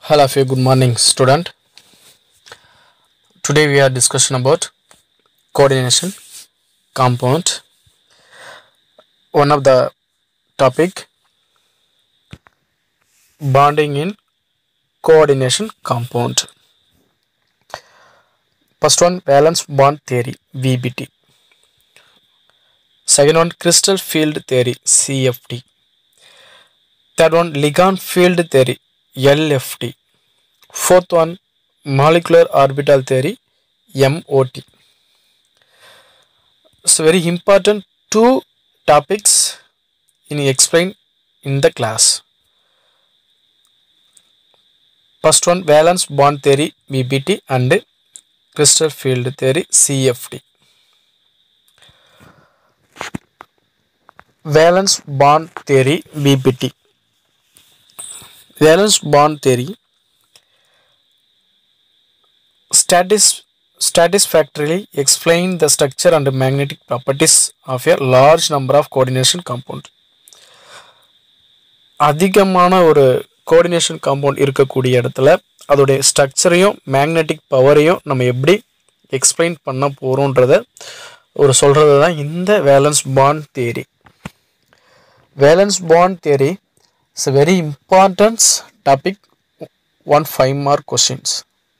Hello, of you. Good morning, student. Today we are discussion about coordination compound. One of the topic bonding in coordination compound. First one valence bond theory VBT. Second one crystal field theory CFT. Third one ligand field theory LFT. Fourth one molecular orbital theory MOT. So very important two topics in explain in the class. First one valence bond theory VBT and crystal field theory CFT. Valence bond theory VBT. Valence bond theory statis, satisfactorily explain the structure and magnetic properties of a large number of coordination compound. அதிகமான ஒரு coordination compound இருக்கக்கூடிய இடத்துல அதோடைய ஸ்ட்ரக்சரையும் magnetic பவரையும் நம்ம எப்படி explain பண்ண போகிறோன்றத ஒரு சொல்கிறது தான் இந்த valence bond theory valence bond theory it's a very important topic one five mark questions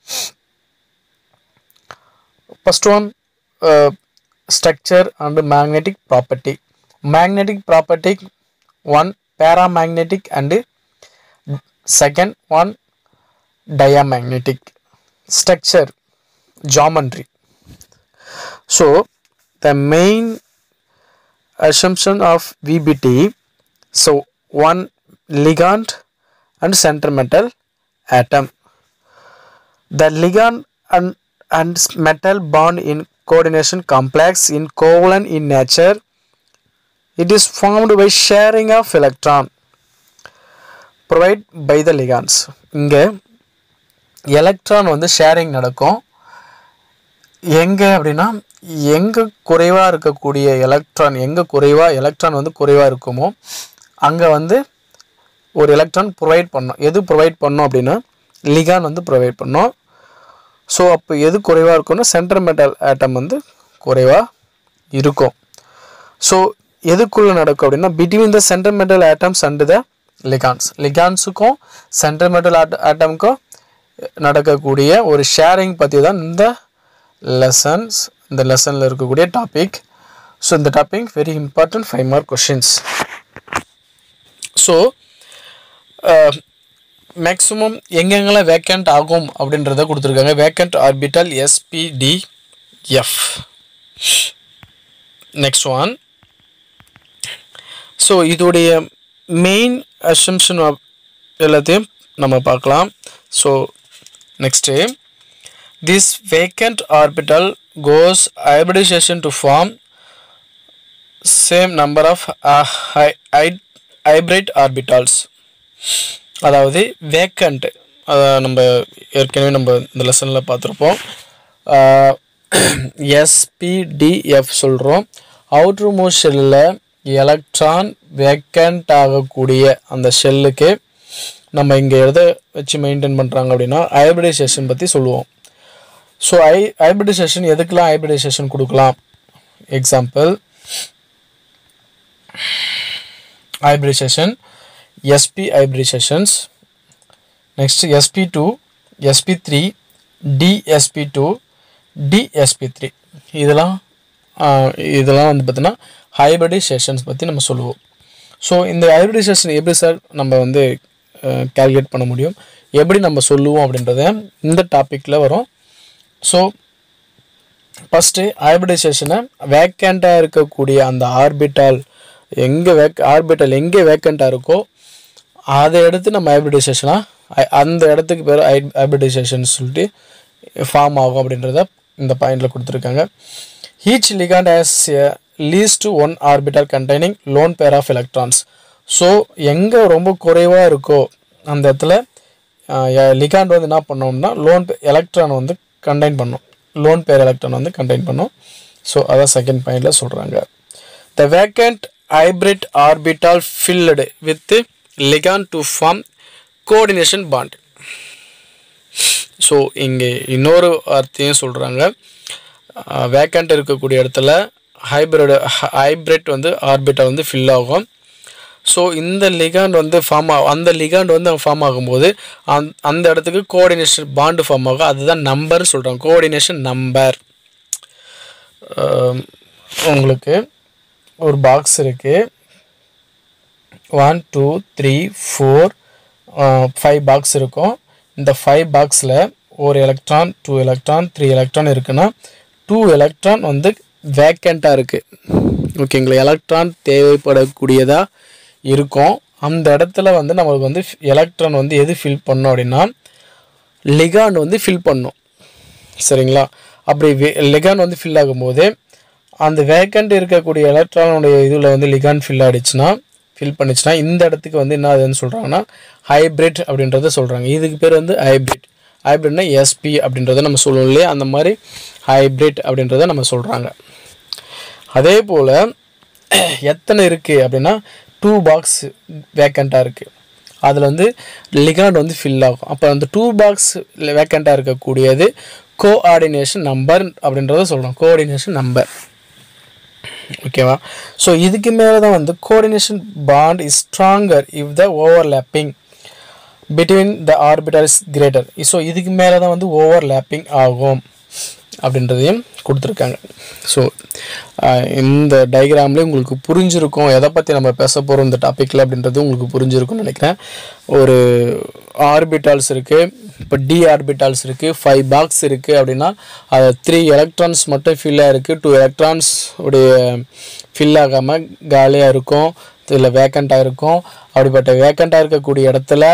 first one uh, structure and magnetic property magnetic property one paramagnetic and second one diamagnetic structure geometry so the main assumption of vbt so one ligand and center metal atom. The ligand and, and metal bond in coordination complex in covalent in nature. It is formed by sharing of electron provided by the ligands. இங்கே electron வந்து sharing நடக்கும் எங்கே அப்படின்னா எங்கே குறைவாக இருக்கக்கூடிய electron எங்கே குறைவாக எலக்ட்ரான் வந்து குறைவாக இருக்குமோ அங்கே வந்து ஒரு எலக்ட்ரான் ப்ரொவைட் பண்ணோம் எது ப்ரொவைட் பண்ணோம் அப்படின்னா லிகான் வந்து ப்ரொவைட் பண்ணோம் ஸோ அப்போ எது குறைவாக இருக்கும்னா சென்டர் மெட்டல் ஆட்டம் வந்து குறைவாக இருக்கும் ஸோ எதுக்குள்ளே நடக்கும் அப்படின்னா between the centre metal atoms and the ligands லிகான்ஸுக்கும் சென்டர் மெட்டல் ஆட் ஆட்டமுக்கும் நடக்கக்கூடிய ஒரு ஷேரிங் பற்றி தான் இந்த லெசன்ஸ் இந்த லெசனில் இருக்கக்கூடிய டாபிக் ஸோ இந்த topic very important five mark questions so maximum எங்கெங்கெல்லாம் வேக்கண்ட் ஆகும் அப்படின்றத கொடுத்துருக்காங்க vacant orbital SPDF next one so இதோடைய மெயின் அசம்ஷன் எல்லாத்தையும் நம்ம பார்க்கலாம் so next this vacant orbital goes hybridization to form same number of hybrid orbitals அதாவது vacant அதை நம்ம ஏற்கனவே நம்ம இந்த லெசனில் பார்த்துருப்போம் எஸ்பிடிஎஃப் சொல்கிறோம் அவுட்ரு மோஸ்ட் ஷெல்லில் எலக்ட்ரான் வேக்கண்ட் ஆகக்கூடிய அந்த ஷெல்லுக்கு நம்ம இங்கே எதை வச்சு மெயின்டைன் பண்ணுறாங்க அப்படின்னா ஹைப்ரிடைசேஷன் பற்றி சொல்லுவோம் ஸோ ஐ ஹைப்ரிடைசேஷன் எதுக்கெலாம் ஹைப்ரிடைசேஷன் கொடுக்கலாம் example hybridization sp hybridizations next sp2 sp3 dsp2 dsp3 இதெல்லாம் இதெல்லாம் வந்து பார்த்தீங்கன்னா ஹைப்ரிடைசேஷன்ஸ் பற்றி நம்ம சொல்லுவோம் ஸோ இந்த ஹைப்ரிடைசேஷன் எப்படி சார் நம்ம வந்து கேல்குலேட் பண்ண முடியும் எப்படி நம்ம சொல்லுவோம் அப்படின்றத இந்த டாப்பிக்கில் வரும் ஸோ ஃபஸ்ட்டு ஹைப்ரிடைசேஷனை வேக்கண்ட்டாக இருக்கக்கூடிய அந்த ஆர்பிட்டால் எங்கே வேக் ஆர்பிட்டல் எங்கே வேக்கண்ட்டாக இருக்கோ அதை எடுத்து நம்ம ஹைப்ரிடைசேஷனாக அந்த இடத்துக்கு பேர் ஹை ஹைப்ரிடைசேஷன் சொல்லிட்டு ஃபார்ம் ஆகும் அப்படின்றத இந்த பாயிண்டில் கொடுத்துருக்காங்க each ligand has least one orbital containing lone pair of electrons so எங்கே ரொம்ப குறைவாக இருக்கோ அந்த இடத்துல லிகாண்ட் வந்து என்ன பண்ணோம்னா லோன் எலக்ட்ரான் வந்து கண்டெயின் பண்ணும் லோன் பேர் எலக்ட்ரான் வந்து கண்டெயின் பண்ணும் ஸோ அதான் செகண்ட் பாயிண்டில் சொல்கிறாங்க the vacant hybrid orbital filled with ligand to form coordination bond so இங்கே இன்னொரு வார்த்தையும் சொல்கிறாங்க வேக்கண்ட் இருக்கக்கூடிய இடத்துல ஹைப்ரிட் ஹைப்ரிட் வந்து ஆர்பிட்டால் வந்து ஃபில் ஆகும் ஸோ இந்த லிகாண்ட் வந்து ஃபார்ம் ஆகும் அந்த லிகாண்ட் வந்து ஃபார்ம் ஆகும்போது அந் அந்த இடத்துக்கு கோஆர்டினேஷன் பாண்டு ஃபார்ம் ஆகும் அதுதான் நம்பர்னு சொல்கிறாங்க கோஆர்டினேஷன் நம்பர் உங்களுக்கு ஒரு பாக்ஸ் இருக்குது one two three four five box இருக்கும் இந்த ஃபைவ் பாக்ஸில் ஒரு electron two electron three electron இருக்குன்னா டூ எலக்ட்ரான் வந்து வேக்கண்ட்டாக இருக்குது ஓகேங்களா எலக்ட்ரான் தேவைப்படக்கூடியதாக இருக்கும் அந்த இடத்துல வந்து நம்மளுக்கு வந்து எலக்ட்ரான் வந்து எது ஃபில் பண்ணோம் அப்படின்னா லிகாண்ட் வந்து ஃபில் பண்ணும் சரிங்களா அப்படி லிகாண்ட் வந்து ஃபில் ஆகும்போது அந்த வேக்கண்ட் இருக்கக்கூடிய எலக்ட்ரானுடைய இதில் வந்து லிகாண்ட் ஃபில் ஆகிடுச்சுன்னா ஃபில் பண்ணிச்சுன்னா இந்த இடத்துக்கு வந்து என்ன ஆகுதுன்னு சொல்கிறாங்கன்னா ஹைப்ரிட் அப்படின்றத சொல்கிறாங்க இதுக்கு பேர் வந்து ஹைப்ரிட் ஹைப்ரிட்னா எஸ்பி அப்படின்றத நம்ம சொல்லுவோம் இல்லையா அந்த மாதிரி ஹைப்ரிட் அப்படின்றத நம்ம சொல்கிறாங்க அதே போல் எத்தனை இருக்குது அப்படின்னா டூ பாக்ஸ் வேக்கண்ட்டாக இருக்குது அதில் வந்து லிகாண்ட் வந்து ஃபில் ஆகும் அப்போ அந்த டூ பாக்ஸ் வேக்கண்ட்டாக இருக்கக்கூடியது கோஆர்டினேஷன் நம்பர் அப்படின்றத சொல்கிறோம் கோஆர்டினேஷன் நம்பர் ஓகேவா ஸோ இதுக்கு மேலே தான் வந்து coordination bond is stronger if the overlapping between the orbital is greater so இதுக்கு மேலே தான் வந்து ஓவர்லேப்பிங் ஆகும் அப்படின்றதையும் கொடுத்துருக்காங்க ஸோ இந்த டயக்ராம்லேயே உங்களுக்கு புரிஞ்சிருக்கும் எதை பற்றி நம்ம பேச போகிறோம் இந்த டாப்பிக்கில் அப்படின்றது உங்களுக்கு புரிஞ்சிருக்கும்னு நினைக்கிறேன் ஒரு ஆர்பிட்டால்ஸ் இருக்குது இப்போ டி ஆர்பிட்டால்ஸ் இருக்குது ஃபைவ் பாக்ஸ் இருக்குது அப்படின்னா அது த்ரீ எலக்ட்ரான்ஸ் மட்டும் ஃபில்லாக இருக்குது டூ எலக்ட்ரான்ஸ் உடைய ஃபில் ஆகாமல் காலியாக இருக்கும் இல்லை வேக்கண்ட்டாக இருக்கும் அப்படிப்பட்ட வேக்கண்ட்டாக இருக்கக்கூடிய இடத்துல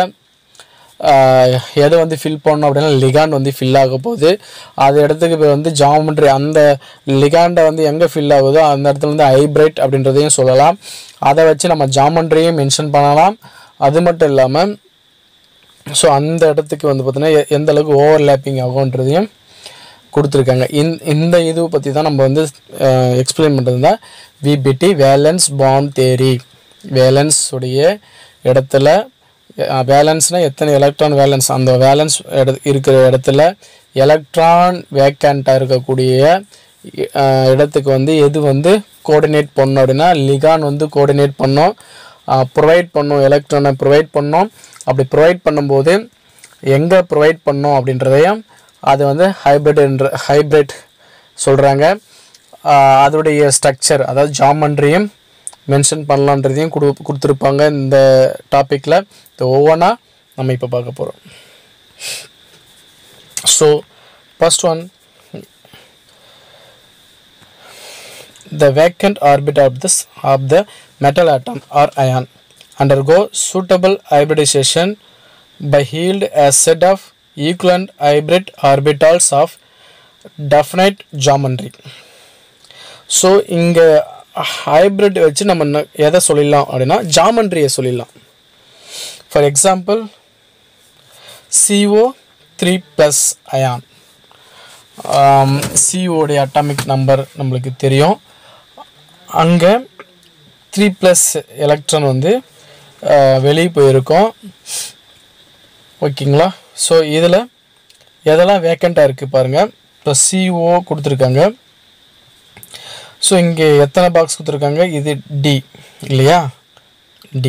எதை வந்து ஃபில் பண்ணோம் அப்படின்னா லிகாண்ட் வந்து ஃபில் ஆக போகுது அது இடத்துக்கு இப்போ வந்து ஜாமெண்ட்ரி அந்த லிகாண்டை வந்து எங்கே ஃபில் ஆகுதோ அந்த இடத்துல வந்து ஹைப்ரைட் அப்படின்றதையும் சொல்லலாம் அதை வச்சு நம்ம ஜாமெண்ட்ரியும் மென்ஷன் பண்ணலாம் அது மட்டும் இல்லாமல் ஸோ அந்த இடத்துக்கு வந்து பார்த்திங்கன்னா எந்த அளவுக்கு ஓவர்லேப்பிங் ஆகுன்றதையும் கொடுத்துருக்காங்க இந் இந்த இது பற்றி தான் நம்ம வந்து எக்ஸ்பிளைன் பண்ணுறது தான் VBT valence bond theory valence உடைய இடத்துல வேலன்ஸ்னால் எத்தனை எலக்ட்ரான் வேலன்ஸ் அந்த வேலன்ஸ் இருக்கிற இடத்துல எலக்ட்ரான் வேக்கண்ட்டாக இருக்கக்கூடிய இடத்துக்கு வந்து எது வந்து கோஆர்டினேட் பண்ணோம் அப்படின்னா லிகான் வந்து கோஆர்டினேட் பண்ணோம் ப்ரொவைட் பண்ணோம் எலக்ட்ரானை ப்ரொவைட் பண்ணோம் அப்படி ப்ரொவைட் பண்ணும்போது எங்கே ப்ரொவைட் பண்ணோம் அப்படின்றதையும் அது வந்து ஹைப்ரிட் என்ற ஹைப்ரிட் சொல்கிறாங்க அதோடைய ஸ்ட்ரக்சர் அதாவது ஜாமண்ட்ரியும் மென்ஷன் பண்ணலான்றதையும் கொடு கொடுத்துருப்பாங்க இந்த டாப்பிக்கில் இந்த ஒவ்வொன்றா நம்ம இப்போ பார்க்க போகிறோம் so first one the vacant orbit of this of the metal atom or ion undergo suitable hybridization by yield a set of equivalent hybrid orbitals of definite geometry so இங்கே ஹைப்ரிட் வச்சு நம்ம என்ன- எதை சொல்லிடலாம் அப்படின்னா ஜாமண்ட்ரியை சொல்லிடலாம் for example CO three plus ion சிஓடைய அட்டாமிக் நம்பர் நம்மளுக்கு தெரியும் அங்கே த்ரீ ப்ளஸ் எலக்ட்ரான் வந்து வெளியே போயிருக்கோம் ஓகேங்களா ஸோ இதில் எதெல்லாம் வேக்கண்ட்டாக இருக்குது பாருங்கள் இப்போ சிஓ கொடுத்துருக்காங்க ஸோ இங்கே எத்தனை பாக்ஸ் கொடுத்துருக்காங்க இது டி இல்லையா D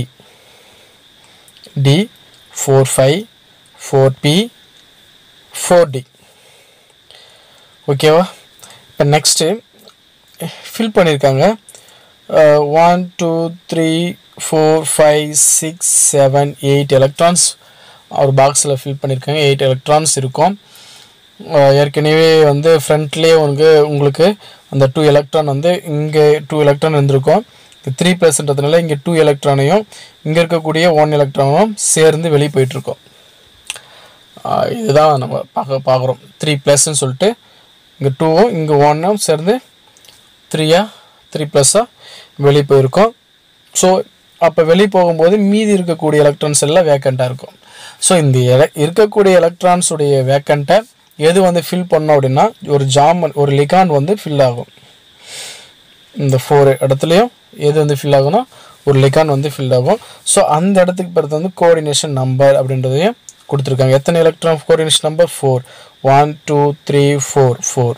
D four five four P four D ஓகேவா இப்போ நெக்ஸ்ட்டு ஃபில் பண்ணியிருக்காங்க one two three four five six seven eight electrons ஒரு பாக்ஸில் ஃபில் பண்ணியிருக்காங்க எயிட் எலக்ட்ரான்ஸ் இருக்கும் அஹ் ஏற்கனவே வந்து ஃப்ரண்ட்லேயே உங்களுக்கு உங்களுக்கு அந்த டூ எலக்ட்ரான் வந்து இங்கே டூ எலக்ட்ரான் இருந்திருக்கும் த்ரீ ப்ளஸ்ன்றதுனால இங்கே டூ எலக்ட்ரானையும் இங்கே இருக்கக்கூடிய ஒன் எலக்ட்ரானும் சேர்ந்து வெளியே போயிட்டுருக்கோம் ஆஹ் இதுதான் நம்ம பார்க்க பார்க்குறோம் த்ரீ ப்ளஸ்ன்னு சொல்லிட்டு இங்கே டூவும் இங்கே ஒன்னும் சேர்ந்து த்ரீயா த்ரீ ப்ளஸ்ஸாக வெளியே போயிருக்கோம் ஸோ அப்போ வெளியே போகும்போது மீதி இருக்கக்கூடிய எலக்ட்ரான்ஸ் எல்லாம் வேக்கண்ட்டாக இருக்கும் ஸோ இந்த எல இருக்கக்கூடிய எலக்ட்ரான்ஸுடைய வேக்கண்ட்டை எது வந்து ஃபில் பண்ணோம் அப்படின்னா ஒரு ஜாமன் ஒரு லிகான் வந்து ஃபில் ஆகும் இந்த ஃபோர் இடத்துலையும் எது வந்து ஃபில் ஆகும்னா ஒரு லிகான் வந்து ஃபில் ஆகும் ஸோ அந்த இடத்துக்கு பிறகு வந்து கோஆர்டினேஷன் நம்பர் அப்படின்றதையும் கொடுத்துருக்காங்க எத்தனை electron coordination number four one two three four four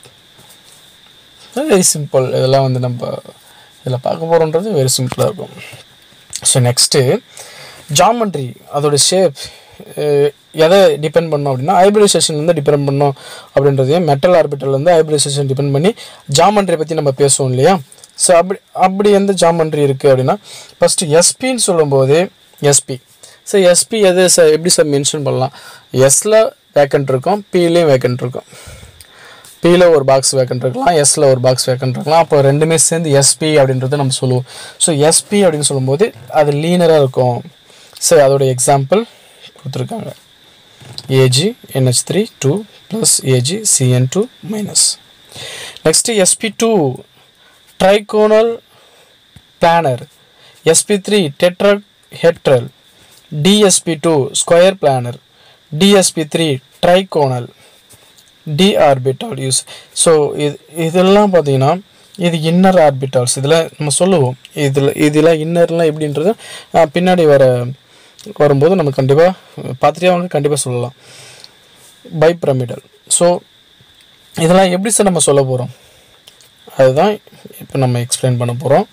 very simple இதெல்லாம் வந்து நம்ம இதில் பார்க்க போகிறோன்றது வெரி சிம்பிளாக இருக்கும் ஸோ நெக்ஸ்ட்டு ஜாமெண்ட்ரி அதோட ஷேப் எதை டிபெண்ட் பண்ணோம் அப்படின்னா ஹைப்ரிடைசேஷன் வந்து டிபெண்ட் பண்ணோம் அப்படின்றதையும் மெட்டல் ஆர்பிட்டல் வந்து ஹைப்ரிடைசேஷன் டிபெண்ட் பண்ணி ஜாமெண்ட்ரி பற்றி நம்ம பேசுவோம் இல்லையா ஸோ அப்படி அப்படி எந்த ஜாமெண்ட்ரி இருக்குது அப்படின்னா ஃபஸ்ட்டு எஸ்பின்னு சொல்லும்போது எஸ்பி ஸோ எஸ்பி எது சார் எப்படி சார் மென்ஷன் பண்ணலாம் எஸ்ல வேக்கண்ட் இருக்கும் பிலையும் வேக்கண்ட் இருக்கும் பியில் ஒரு பாக்ஸ் வேக்கண்ட் இருக்கலாம் எஸ்ல ஒரு பாக்ஸ் வேக்கண்ட் இருக்கலாம் அப்போ ரெண்டுமே சேர்ந்து எஸ்பி அப்படின்றத நம்ம சொல்லுவோம் ஸோ எஸ்பி அப்படின்னு சொல்லும்போது அது லீனராக இருக்கும் சரி அதோட எக்ஸாம்பிள் கொடுத்துருக்காங்க AG NH three two plus AG CN two minus next SP two trigonal planar SP three tetrahedral DSP two square planar DSP three trigonal D orbital use so இது இதெல்லாம் பார்த்தீங்கன்னா இது இன்னர் ஆர்பிட்டால்ஸ் இதில் நம்ம சொல்லுவோம் இதில் இதில் இன்னர்லாம் எப்படின்றது அஹ், பின்னாடி வர வரும்போது நம்ம கண்டிப்பாக பார்த்துட்டே வாங்க கண்டிப்பாக சொல்லலாம் பைப்ரமிடல் ஸோ இதெல்லாம் எப்படி சார் நம்ம சொல்ல போகிறோம் அதுதான் இப்போ நம்ம எக்ஸ்பிளைன் பண்ண போகிறோம்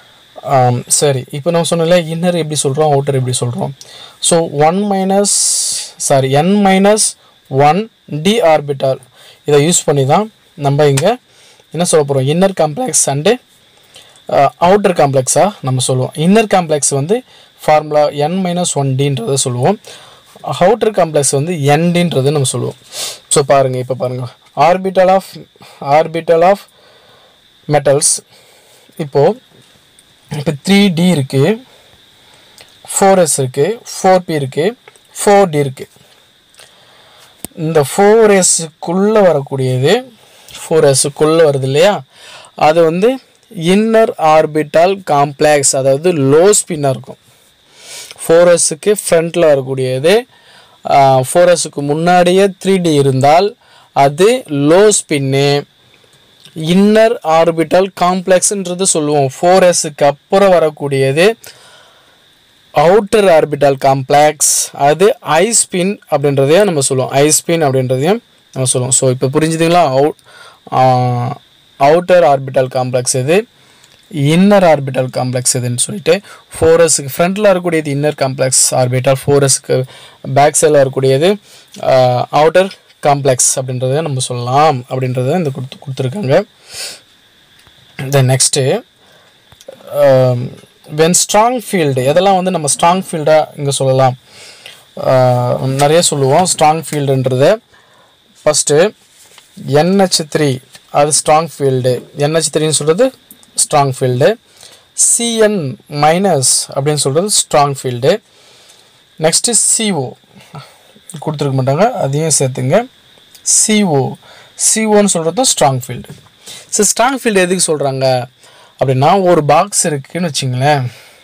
சரி இப்போ நம்ம சொன்னல இன்னர் எப்படி சொல்கிறோம் அவுட்டர் எப்படி சொல்கிறோம் so one minus sorry N minus one D orbital இதை யூஸ் பண்ணி தான் நம்ம இங்கே என்ன சொல்ல போகிறோம் இன்னர் காம்ப்ளெக்ஸ் அண்டு அவுட்டர் காம்ப்ளெக்ஸாக நம்ம சொல்லுவோம் இன்னர் காம்ப்ளெக்ஸ் வந்து ஃபார்முலா என் மைனஸ் ஒன் டின்றதை சொல்லுவோம் அவுட்டர் காம்ப்ளெக்ஸ் வந்து என்டின்றது நம்ம சொல்லுவோம் ஸோ பாருங்கள் இப்போ பாருங்கள் orbital of orbital of metals இப்போது இப்போ த்ரீ டி இருக்குது ஃபோர் எஸ் இருக்குது ஃபோர் பி இருக்குது ஃபோர் டி இருக்குது இந்த ஃபோர் எஸ்க்குள்ளே வரக்கூடியது ஃபோர் எஸ்க்குள்ளே வருது இல்லையா அது வந்து இன்னர் ஆர்பிட்டால் காம்ப்ளெக்ஸ் அதாவது லோ ஸ்பின்னாக இருக்கும் ஃபோர் எஸ்ஸுக்கு ஃப்ரண்ட்டில் வரக்கூடியது ஃபோர் எஸ்ஸுக்கு முன்னாடியே த்ரீ டி இருந்தால் அது லோ ஸ்பின்னு இன்னர் ஆர்பிட்டல் காம்ப்ளெக்ஸ்ன்றது சொல்லுவோம் ஃபோர் எஸ்ஸுக்கு அப்புறம் வரக்கூடியது அவுட்டர் ஆர்பிட்டல் காம்ப்ளெக்ஸ் அது ஐ ஸ்பின் அப்படின்றதையும் நம்ம சொல்லுவோம் ஐ ஸ்பின் அப்படின்றதையும் நம்ம சொல்லுவோம் ஸோ இப்போ புரிஞ்சுதுங்களா அவுட் அவுட்டர் ஆர்பிட்டல் காம்ப்ளெக்ஸ் எது இன்னர் ஆர்பிட்டல் காம்ப்ளெக்ஸ் எதுன்னு சொல்லிட்டு ஃபோரஸுக்கு ஃப்ரண்ட்டில் இருக்கக்கூடியது இன்னர் காம்ப்ளெக்ஸ் ஆர்பிட்டல் ஃபோரஸுக்கு பேக் சைடில் இருக்கக்கூடியது அவுட்டர் காம்ப்ளெக்ஸ் அப்படின்றத நம்ம சொல்லலாம் அப்படின்றத இந்த கொடுத்து கொடுத்துருக்காங்க then next when strong field எதெல்லாம் வந்து நம்ம ஸ்ட்ராங் ஃபீல்டாக இங்கே சொல்லலாம் அஹ், நிறைய சொல்லுவோம் ஸ்ட்ராங் ஃபீல்டுன்றத ஃபஸ்ட்டு என்ஹெச் த்ரீ அது ஸ்ட்ராங் ஃபீல்டு என்ஹெச் த்ரீன்னு சொல்கிறது ஸ்ட்ராங் ஃபீல்டு சிஎன் மைனஸ் அப்படின்னு சொல்கிறது ஸ்ட்ராங் ஃபீல்டு நெக்ஸ்ட்டு சிஓ கொடுத்துருக்க மாட்டாங்க அதையும் சேர்த்துங்க சிஓ சிஓன்னு சொல்கிறது strong field so strong field எதுக்கு சொல்கிறாங்க அப்படின்னா ஒரு பாக்ஸ் இருக்குன்னு வச்சுங்களேன்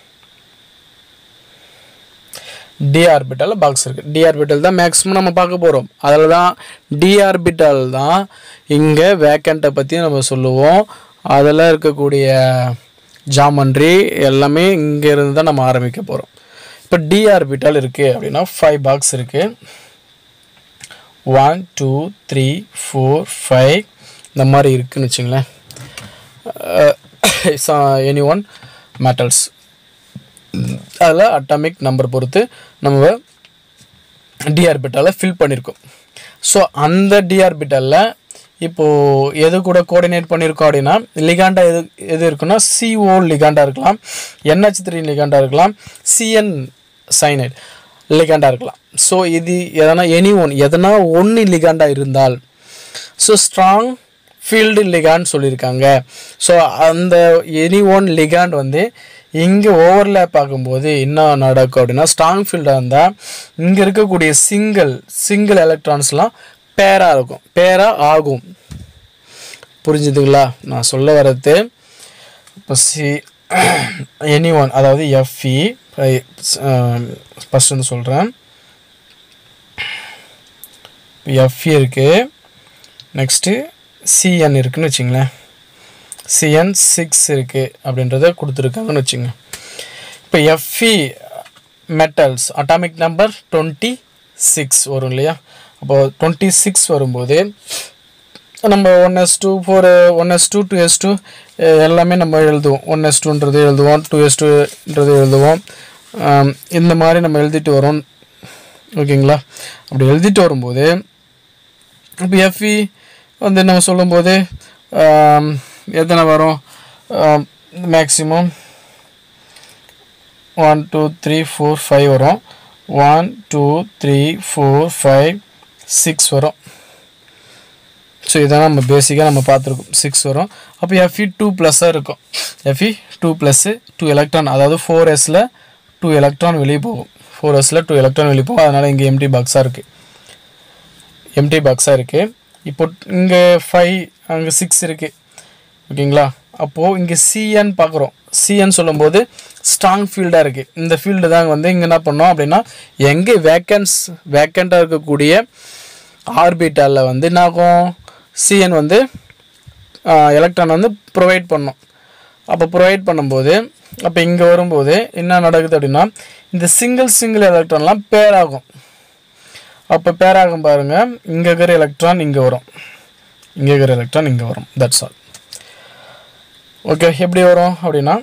டி ஆர்பிட்டல் பாக்ஸ் இருக்குது டி ஆர்பிட்டல் தான் மேக்ஸிமம் நம்ம பார்க்க போகிறோம் அதில் தான் டி ஆர்பிட்டல் தான் இங்கே வேக்கண்ட்டை பற்றி நம்ம சொல்லுவோம் அதில் இருக்கக்கூடிய ஜாமண்ட்ரி எல்லாமே இங்கே இருந்து தான் நம்ம ஆரம்பிக்க போகிறோம் இப்போ டி ஆர்பிட்டல் இருக்குது அப்படின்னா ஃபைவ் பாக்ஸ் இருக்குது one two three four five இந்த மாதிரி இருக்குன்னு வச்சுங்களேன் எனி ஒன் மெட்டல்ஸ் அதில் அட்டாமிக் நம்பர் பொறுத்து நம்ம டிஆர்பிட்டாலில் ஃபில் பண்ணியிருக்கோம் ஸோ அந்த டிஆர்பிட்டலில் இப்போது எது கூட கோஆர்டினேட் பண்ணியிருக்கோம் அப்படின்னா லிகாண்டா எது எது இருக்குன்னா சிஓ லிகாண்டா இருக்கலாம் என்ஹெச் த்ரீ லிகாண்டா இருக்கலாம் சிஎன் சைனைட் லிகாண்டா இருக்கலாம் ஸோ இது எதனா எனி ஒன் எதனா ஒன்று லிகாண்டா இருந்தால் ஸோ ஸ்ட்ராங் ஃபீல்டு லிகாண்ட் சொல்லியிருக்காங்க ஸோ அந்த எனி ஒன் லிகாண்ட் வந்து இங்கே ஓவர்லேப் ஆகும்போது என்ன நடக்கும் அப்படின்னா ஸ்ட்ராங் ஃபீல்டாக இருந்தால் இங்கே இருக்கக்கூடிய சிங்கிள் சிங்கிள் எலக்ட்ரான்ஸ்லாம் பேராக இருக்கும் பேராக ஆகும் புரிஞ்சுதுங்களா நான் சொல்ல வர்றது இப்போ சி எனி ஒன் அதாவது எஃப்இ ஃபஸ்ட் வந்து சொல்கிறேன் எஃப்இ இருக்குது நெக்ஸ்ட்டு சிஎன் இருக்குன்னு வச்சுங்களேன் சிஎன் சிக்ஸ் இருக்குது அப்படின்றத கொடுத்துருக்காங்கன்னு வச்சுங்க இப்போ FE metals atomic number twenty six வரும் இல்லையா அப்போ டுவெண்ட்டி சிக்ஸ் வரும்போது நம்ம one S two four one S two two S two எல்லாமே நம்ம எழுதுவோம் ஒன் எஸ் டூன்றது எழுதுவோம் டூ எஸ் டூன்றது எழுதுவோம் ஆம், இந்த மாதிரி நம்ம எழுதிட்டு வரோம் ஓகேங்களா அப்படி எழுதிட்டு வரும்போது இப்போ எஃப்இ வந்து நம்ம சொல்லும்போது ஆம், எத்தனை வரும் maximum one two three four five வரும் one two three four five six வரும் ஸோ இதான் நம்ம பேசிக்காக நம்ம பார்த்துருக்கோம் சிக்ஸ் வரும் அப்போ எஃப்இ டூ ப்ளஸ்ஸாக இருக்கும் FE two plus two electron அதாவது ஃபோர் எஸில் டூ எலக்ட்ரான் வெளியே போகும் ஃபோர் எஸில் டூ எலக்ட்ரான் வெளியே போகும் அதனால் இங்கே எம்டி பாக்ஸாக இருக்குது எம்டி பாக்ஸாக இருக்குது இப்போ இங்கே ஃபைவ் அங்கே சிக்ஸ் இருக்குது ஓகேங்களா அப்போது இங்கே சிஎன் பார்க்குறோம் சிஎன் சொல்லும்போது ஸ்ட்ராங் ஃபீல்டாக இருக்குது இந்த ஃபீல்டு தான் வந்து இங்கே என்ன பண்ணோம் அப்படின்னா எங்கே வேக்கன்ஸ் வேக்கண்ட்டாக இருக்கக்கூடிய ஆர்பிட்டாலில் வந்து என்ன ஆகும் சிஎன் வந்து எலக்ட்ரான் வந்து ப்ரொவைட் பண்ணும் அப்போ ப்ரொவைட் பண்ணும்போது அப்போ இங்கே வரும்போது என்ன நடக்குது அப்படின்னா இந்த சிங்கிள் சிங்கிள் எலக்ட்ரான்லாம் பேர் ஆகும் அப்போ பேர் ஆகும் பாருங்கள் இங்கே இருக்கிற எலக்ட்ரான் இங்கே வரும் இங்கே இருக்கிற எலக்ட்ரான் இங்கே வரும் தட்ஸ் ஆல் ஓகே எப்படி வரும் அப்படின்னா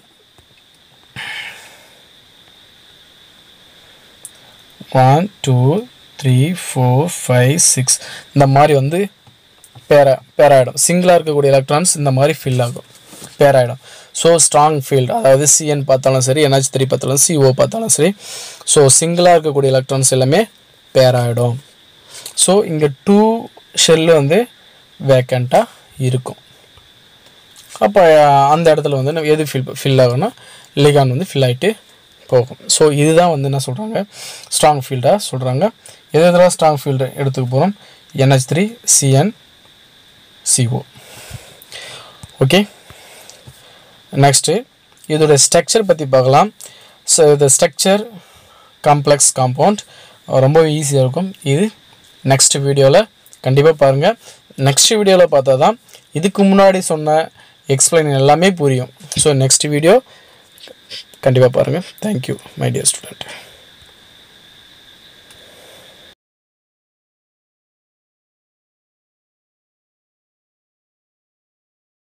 one two three four five six இந்த மாதிரி வந்து பேரா பேராயிடும் சிங்கிளாக இருக்கக்கூடிய எலக்ட்ரான்ஸ் இந்த மாதிரி ஃபில் ஆகும் பேராயிடும் ஸோ ஸ்ட்ராங் ஃபீல்டு அதாவது சிஎன் பார்த்தாலும் சரி என்ஹெச் த்ரீ பார்த்தாலும் சிஓ பார்த்தாலும் சரி ஸோ சிங்கிளாக இருக்கக்கூடிய எலக்ட்ரான்ஸ் எல்லாமே பேராயிடும் ஸோ இங்கே டூ ஷெல்லு வந்து வேக்கண்ட்டாக இருக்கும் அப்போ அந்த இடத்துல வந்து நம்ம எது ஃபில் ஃபில் ஆகும்னா லிகான் வந்து ஃபில் ஆகிட்டு போகும் ஸோ இதுதான் வந்து என்ன சொல்கிறாங்க ஸ்ட்ராங் ஃபீல்டாக சொல்கிறாங்க எது எதெல்லாம் ஸ்ட்ராங் ஃபீல்டு எடுத்துக்க போகிறோம் NH three CN CO okay next இதோட ஸ்ட்ரக்சர் பற்றி பார்க்கலாம் ஸோ இது ஸ்ட்ரக்சர் காம்ப்ளெக்ஸ் காம்பவுண்ட் ரொம்ப ஈஸியாக இருக்கும் இது நெக்ஸ்ட் வீடியோவில் கண்டிப்பாக பாருங்கள் நெக்ஸ்ட் வீடியோவில் பார்த்தா தான் இதுக்கு முன்னாடி சொன்ன எக்ஸ்பிளைன் எல்லாமே புரியும் ஸோ நெக்ஸ்ட் வீடியோ கண்டிப்பாக பாருங்கள் தேங்க்யூ மை டியர் ஸ்டூடெண்ட்